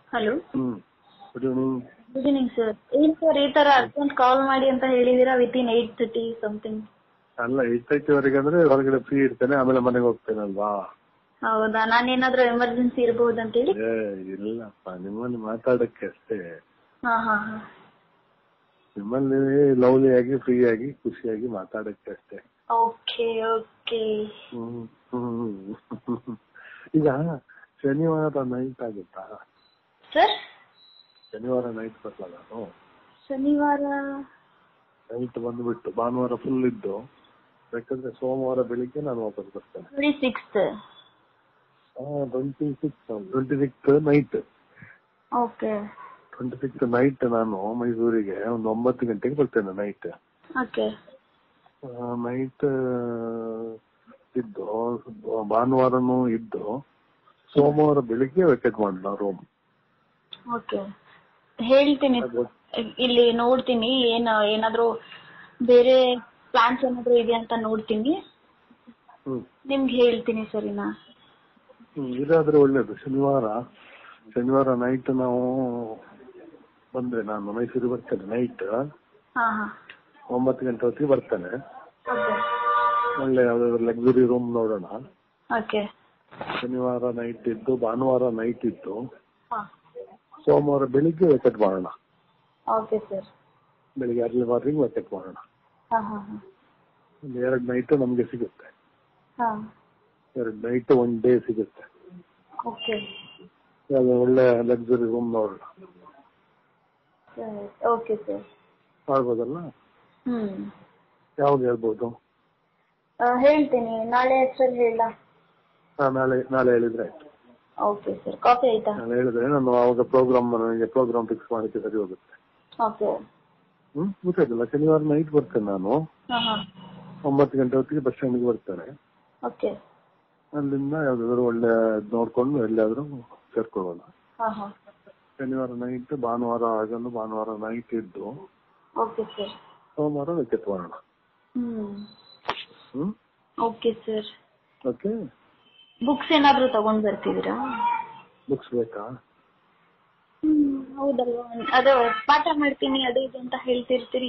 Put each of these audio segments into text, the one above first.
Hello hmm good evening good evening sir ಏನ್ sir ಈ ತರ ಅರ್ಜೆಂಟ್ ಕಾಲ್ ಮಾಡಿ ಅಂತ ಹೇಳಿದೀರಾ within eight thirty something ಅಲ್ಲ ಏಟ್ ತರ್ಟಿವರೆಗೆ ಅಂದ್ರೆ ಹೊರಗಡೆ ಫ್ರೀ ಇರ್ತೇನೆ ಆಮೇಲೆ ಮನೆಗೆ ಹೋಗ್ತೇನಲ್ವಾ ಹೌದಾ ನಾನೇನಾದ್ರೂ ಎಮರ್ಜೆನ್ಸಿ ಇರಬಹುದಂತ ಹೇಳಿ ಏ ಇಲ್ಲಪ್ಪ ನಿಮ್ಮಲ್ಲಿ ಮಾತಾಡಕ್ಕೆ ಅಷ್ಟೇ ಹಾ ಹಾ ಹಾ ನಿಮ್ಮಲ್ಲಿ ಲವ್ಲಿ ಆಗಿ ಫ್ರೀ ಆಗಿ ಖುಷಿಯಾಗಿ ಮಾತಾಡಕ್ಕೆ ಅಷ್ಟೇ ಓಕೆ ಓಕೆ ಹ್ಮ್ ಹ್ಮ್ ಈಗ ಶನಿವಾರ ನೈಟ್ ಆಗುತ್ತಾ ಸರ್ ಶನಿವಾರ ನೈಟ್ ಬರಲ್ಲ ನಾನು ಶನಿವಾರ ನೈಟ್ ಬಂದ್ಬಿಟ್ಟು ಭಾನುವಾರ ಫುಲ್ ಇದ್ದು ಬೇಕಾದ್ರೆ ಸೋಮವಾರ ಬೆಳಿಗ್ಗೆ ನಾನು ವಾಪಸ್ ಬರ್ತೇನೆ twenty sixth twenty six twenty six night okay twenty six night ನಾನು ಮೈಸೂರಿಗೆ ಒಂದು ಒಂಬತ್ತು ಗಂಟೆಗೆ ಬರ್ತೇನೆ ನೈಟ್ ಓಕೆ ನೈಟ್ ಇದ್ದು ಭಾನುವಾರನೂ ಇದ್ದು ಸೋಮವಾರ ಬೆಳಿಗ್ಗೆ ವೆಕೆಟ್ ಮಾಡೋಣ ರೂಮ್ ಓಕೆ ಹೇಳ್ತೀನಿ ಇಲ್ಲಿ ನೋಡ್ತೀನಿ ಏನ್ ಏನಾದ್ರು ಬೇರೆ ಪ್ಲಾನ್ಸ್ ಏನಾದ್ರು ಇದೆ ಅಂತ ನೋಡ್ತೀನಿ ಹ್ಮ್ ನಿಮ್ಗೆ ಹೇಳ್ತೀನಿ ಸರಿನಾ ಹ್ಮ್, ಇದಾದ್ರೆ ಒಳ್ಳೇದು ಶನಿವಾರ ಶನಿವಾರ ನೈಟ್ ನಾವು ಬಂದ್ರೆ ನಾನು ಮೈಸೂರಿಗೆ ಬರ್ತೇನೆ ನೈಟ್ ಹಾ ಹಾ ಒಂಬತ್ತು ಗಂಟೆ ಹೊತ್ತಿಗೆ ಬರ್ತೇನೆ ಓಕೆ ಒಳ್ಳೆ ಯಾವ್ದಾದ್ರು ಲಕ್ಸುರಿ ರೂಮ್ ನೋಡೋಣ ಓಕೆ ಶನಿವಾರ ನೈಟ್ ಇದ್ದು ಭಾನುವಾರ ನೈಟ್ ಇದ್ದು ಹಾ ಸೋಮವಾರ ಬೆಳಿಗ್ಗೆ ವೆಕೆಟ್ ಮಾಡೋಣ ಓಕೆ ಸರ್ ಬೆಳಿಗ್ಗೆ ಅರ್ಲಿ ಮಾರ್ನಿಂಗ್ ವೆಕೆಟ್ ಮಾಡೋಣ ಹಾ ಹಾ ಹಾ ಒಂದು ಎರಡು ನೈಟ್ ನಮ್ಗೆ ಸಿಗುತ್ತೆ ಹಾ ಎರಡು ನೈಟ್ ಒನ್ ಡೇ ಸಿಗುತ್ತೆ ಓಕೆ ಯಾವ್ದು ಒಳ್ಳೆ ಲಕ್ಸುರಿ ರೂಮ್ ನೋಡೋಣ ಸರಿ ಓಕೆ ಸರ್ ಮಾಡ್ಬೋದಲ್ಲ ಹ್ಮ್ ಯಾವ್ದು ಹೇಳ್ಬೋದು ಆ, ಹೇಳ್ತೀನಿ ನಾಳೆ ಅಷ್ಟರಲ್ಲಿ ಹೇಳ ಹಾ ನಾಳೆ ನಾಳೆ ಹೇಳಿದ್ರೆ ಆಯ್ತು ಓಕೆ ಸರ್ ಕಾಫಿ ಆಯ್ತಾ ನಾಳೆ ಹೇಳಿದ್ರೆ ನಾನು ಅವಾಗ ಪ್ರೋಗ್ರಾಮ್ ನನಗೆ ಪ್ರೋಗ್ರಾಮ್ ಫಿಕ್ಸ್ ಮಾಡಕ್ಕೆ ಸರಿ ಹೋಗುತ್ತೆ ಓಕೆ ಹ್ಮ್ ಗೊತ್ತಾಯ್ತಲ್ಲ ಶನಿವಾರ ನೈಟ್ ಬರ್ತೇನೆ ನಾನು ಹಾ ಹಾ ಒಂಬತ್ತು ಗಂಟೆ ಹೊತ್ತಿಗೆ ಬಸ್ ಸ್ಟ್ಯಾಂಡ್ಗೆ ಬರ್ತೇನೆ ಓಕೆ ಅಲ್ಲಿಂದ ಯಾವ್ದಾದ್ರು ಒಳ್ಳೆ ಇದ್ ನೋಡ್ಕೊಂಡು ಎಲ್ಲಿಯಾದ್ರೂ ಸೇರ್ಕೊಳ್ಳೋಣ ಹಾ ಹಾ ಶನಿವಾರ ನೈಟ್ ಭಾನುವಾರ ಆಗಲು ಭಾನುವಾರ ನೈಟ್ ಇದ್ದು ಓಕೆ ಸರ್ ಸೋಮವಾರ ವೆಕೆಟ್ ಮಾಡೋಣ hmm hmm okay sir okay books ಏನಾದ್ರು ತಗೊಂಡ್ ಬರ್ತಿದ್ದೀರಾ ಬುಕ್ಸ್ ಬೇಕಾ ಹ್ಮ್ ಹೌದಲ್ವಾ ಅದು ಪಾಠ ಮಾಡ್ತೀನಿ ಅದು ಇದು ಅಂತ ಹೇಳ್ತಿರ್ತೀರಿ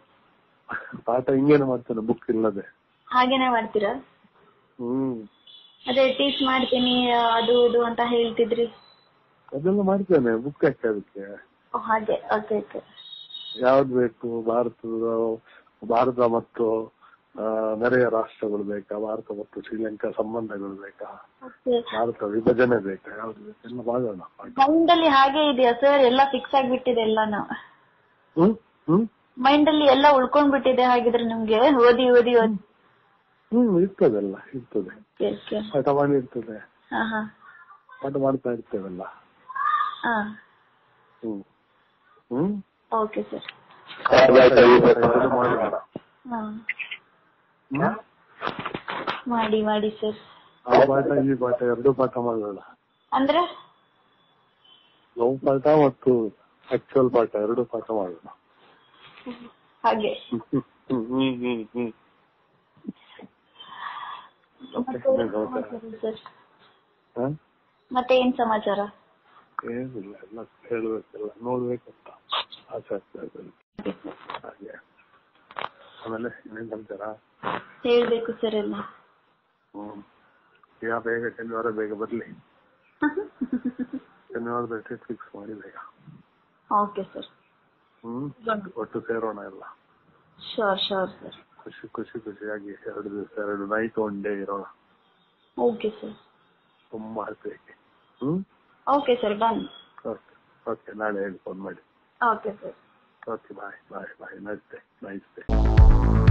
ಪಾಠ ಹಿಂಗೇನು ಮಾಡ್ತೇನೆ ಬುಕ್ ಇಲ್ಲದೆ ಹಾಗೇನೆ ಮಾಡ್ತೀರಾ ಹ್ಮ್ ಅದೇ ಟೀಚ್ ಮಾಡ್ತೀನಿ ಅದು ಇದು ಅಂತ ಹೇಳ್ತಿದ್ರಿ ಅದೆಲ್ಲ ಮಾಡ್ತೇನೆ ಬುಕ್ ಯಾಕೆ ಅದಕ್ಕೆ ಓ, ಹಾಗೆ ಓಕೆ ಓಕೆ ಯಾವ್ದು ಬೇಕು ಭಾರತದ ಭಾರತ ಮತ್ತು ಆ, ನೆರೆಯ ರಾಷ್ಟ್ರಗಳು ಬೇಕಾ ಭಾರತ ಮತ್ತು ಶ್ರೀಲಂಕಾ ಸಂಬಂಧಗಳು ಬೇಕಾ ಓಕೆ ಭಾರತ ವಿಭಜನೆ ಬೇಕಾ ಯಾವ್ದು ಬೇಕು ಎಲ್ಲ ಮಾಡೋಣ ಮೈಂಡ್ ಅಲ್ಲಿ ಹಾಗೆ ಇದೆಯಾ ಸರ್ ಎಲ್ಲ ಫಿಕ್ಸ್ ಆಗ್ಬಿಟ್ಟಿದೆ ಎಲ್ಲಾನು ಹ್ಮ್ ಹ್ಮ್ ಮೈಂಡ್ ಅಲ್ಲಿ ಎಲ್ಲ ಉಳ್ಕೊಂಡ್ಬಿಟ್ಟಿದೆ ಹಾಗಿದ್ರೆ ನಿಮ್ಗೆ ಓದಿ ಓದಿ ಓದಿ ಹ್ಮ್ ಇರ್ತದೆಲ್ಲ ಇರ್ತದೆ ಓಕೆ ಓಕೆ ಪಾಠ ಮಾಡಿ ಇರ್ತದೆ ಹಾ ಹಾ ಪಾಠ ಮಾಡ್ತಾ ಇರ್ತೇವಲ್ಲ ಹಾ ಹ್ಮ್ ಹ್ಮ್ ಓಕೆ ಸರ್ ಇದು ಮಾಡೋಣ. ಹಾ ಹ್ಮ್? ಮಾಡಿ ಮಾಡಿ ಸರ್ ಆ ಪಾಠ ಈ ಪಾಠ ಎರಡು ಪಾಠ ಮಾಡೋಣ ಅಂದ್ರೆ ಲವ್ ಪಾಠ ಮತ್ತು ಆಕ್ಚುಯಲ್ ಪಾಠ ಎರಡು ಪಾಠ ಮಾಡೋಣ ಹಾಗೆ ಹ್ಮ್ ಹ್ಮ್ ಹ್ಮ್ ಹ್ಮ್ ಹ್ಮ್ ಓಕೆ ಸರ್ ಹಾ ಮತ್ತೆ ಏನ್ ಸಮಾಚಾರ ಏನಿಲ್ಲ ಎಲ್ಲ ಹೇಳ್ಬೇಕೆಲ್ಲ ನೋಡ್ಬೇಕಂತ ಆಸೆ ಆಗ್ತಾ ಇದೆ ಹಾಗೆ ಆಮೇಲೆ ಇನ್ನೇನ್ ಸಮಾಚಾರ ಹೇಳ್ಬೇಕು ಸರ್ ಎಲ್ಲ ಹ್ಮ್ ಈಗ ಬೇಗ ಶನಿವಾರ ಬೇಗ ಬರ್ಲಿ ಶನಿವಾರದ ಡೇಟ್ ಫಿಕ್ಸ್ ಮಾಡಿ ಬೇಗ ಓಕೆ ಸರ್ ಹ್ಮ್ ಒಟ್ಟು ಸೇರೋಣ ಎಲ್ಲ ಶೋರ್ ಶೋರ್ ಸರ್ ಖುಷಿ ಖುಷಿ ಖುಷಿಯಾಗಿ ಎರಡು ದಿವಸ ಎರಡು ನೈಟ್ ಒನ್ ಡೇ ಇರೋಣ ಓಕೆ ಸರ್ ತುಂಬಾ happy hmm okay sir done okay okay ನಾಳೆ ಹೇಳಿ ಫೋನ್ ಮಾಡಿ okay sir okay bye bye bye nice day nice day